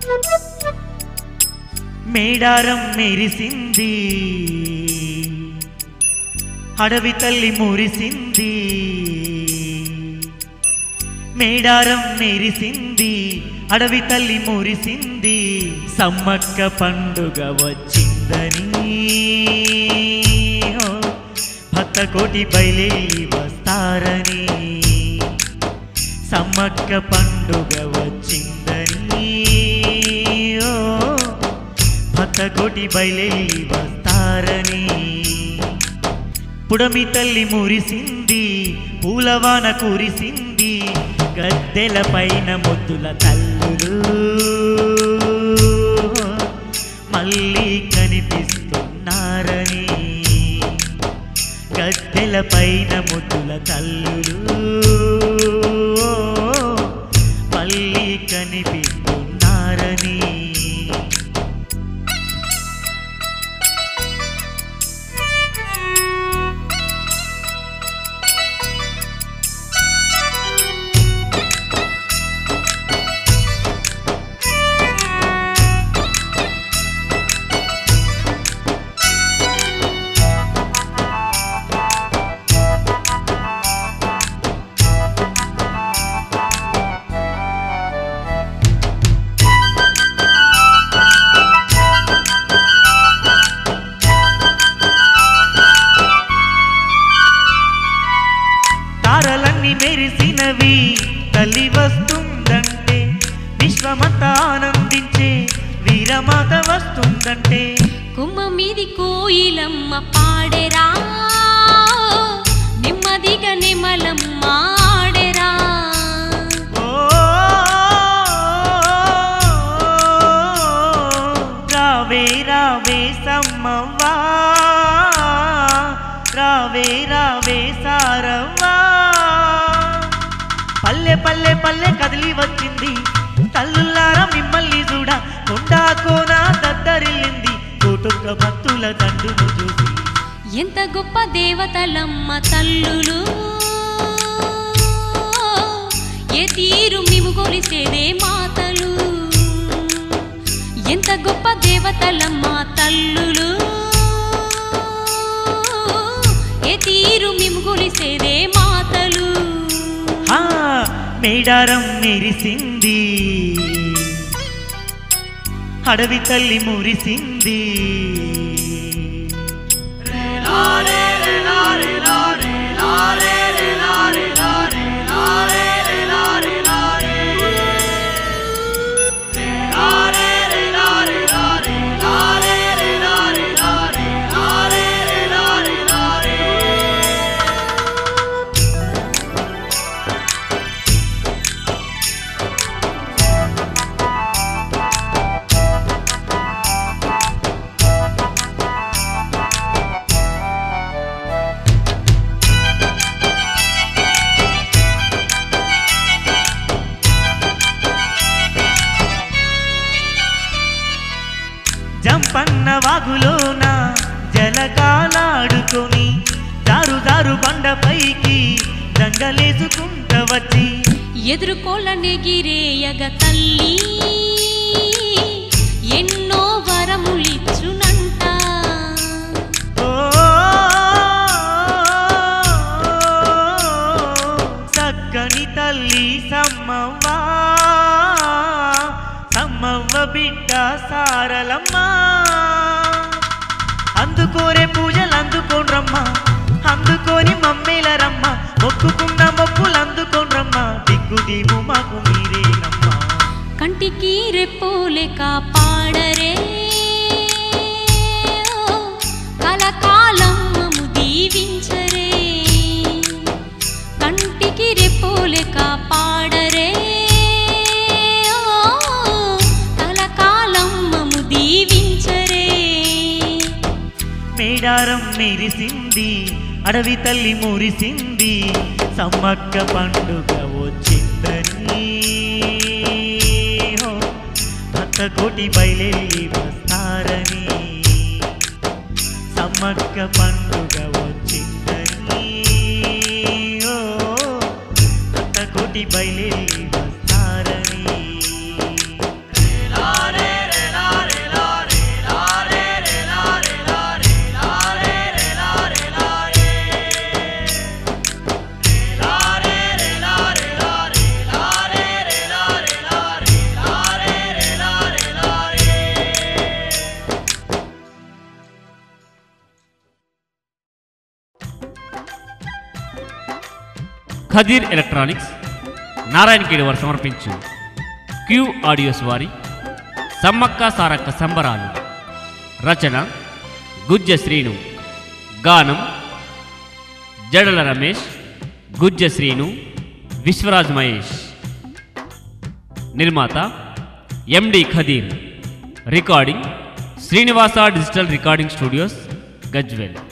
మేడారం మెరిసింది అడవి తల్లి మురిసింది మేడారం మెరిసింది అడవి తల్లి మురిసింది సమ్మక్క పండుగ వచ్చిందని ఓ, భక్త కోటి బయలేలి వస్తారని సమ్మక్క పండుగ వచ్చిందని ఓ భక్త కోటి బయలేలి వస్తారని పుడమి తల్లి మురిసింది పూలవాన కురిసింది గద్దెల పైన ముద్దుల తల్లులు మళ్ళీ కనిపిస్తున్నారని గద్దెల పైన ముద్దుల తల్లులు మళ్ళీ కనిపిస్తున్నారని తారలన్నీ మెరిసినవి తల్లి వస్తుందంటే విశ్వమంతా ఆనందించే వీరమాత వస్తుందంటే కుమ్మ మీది కోయిలమ్మ పాడెరా నెమ్మదిగా నెమలమ్మ ఆడెరా ఓ రావే రావే సమ్మవ్వా రావే రావే సారవ్వా పల్లె పల్లె పల్లె కదిలి వచ్చింది తల్లులారా మిమ్మల్ని చూడ కొండా కోన దద్దరిల్లింది కోటొక్క భక్తుల దండును చూసి ఎంత గొప్ప దేవతలమ్మ తల్లులు ఏ తీరు మేము కొలిసేదే మాతలు ఎంత గొప్ప దేవతలమ్మ తల్లులు ఏ తీరు మేము కొలిసేదే మాతలు ఆ మేడారం మెరిసింది అడవి తల్లి మురిసింది జంపన్న వాగులోన జలకాలాడుకొని దారు దారు బండపైకి దండలేసుకుంట వచ్చి ఎదుర్కోల నెగిరేయగ తల్లి ఎన్నో వరములిచ్చునంట ఓ చక్కని తల్లి సమ్మవ్వా సమ్మవ్వ బిడ్డ సారలమ్మ అందుకోరే పూజలు అందుకోండ్రమ్మా అందుకొని మమ్మేలరమ్మ మొక్కుకున్న మొక్కులు అందుకోండ్రమ్మా దిక్కు దీము మాకు మీరేనమ్మా కంటికి రెప్పోలే కాపాడరే కలకాలం మము దీవించరే కంటికి రెప్పోలే కాపాడరే కలకాలం మము దీవించరే మేడారం మెరిసింది అడవి తల్లి మురిసింది సమ్మక్క పండుగ వచ్చిందని హో, భక్త కోటి బయలెల్లి వస్తారని సమ్మక్క పండుగ వచ్చిందని ఓ భక్త కోటి బయలెల్లి వస్తారని ఖదీర్ ఎలక్ట్రానిక్స్ నారాయణఖేడ్ వారు సమర్పించు క్యూ ఆడియోస్ వారి సమ్మక్క సారక్క సంబరాలు రచన గుజ్జ శ్రీను గానం జడల రమేష్ గుజ్జ శ్రీను విశ్వరాజ్ మహేష్ నిర్మాత MD Khadeer recording Srinivasa digital recording studios Gajwel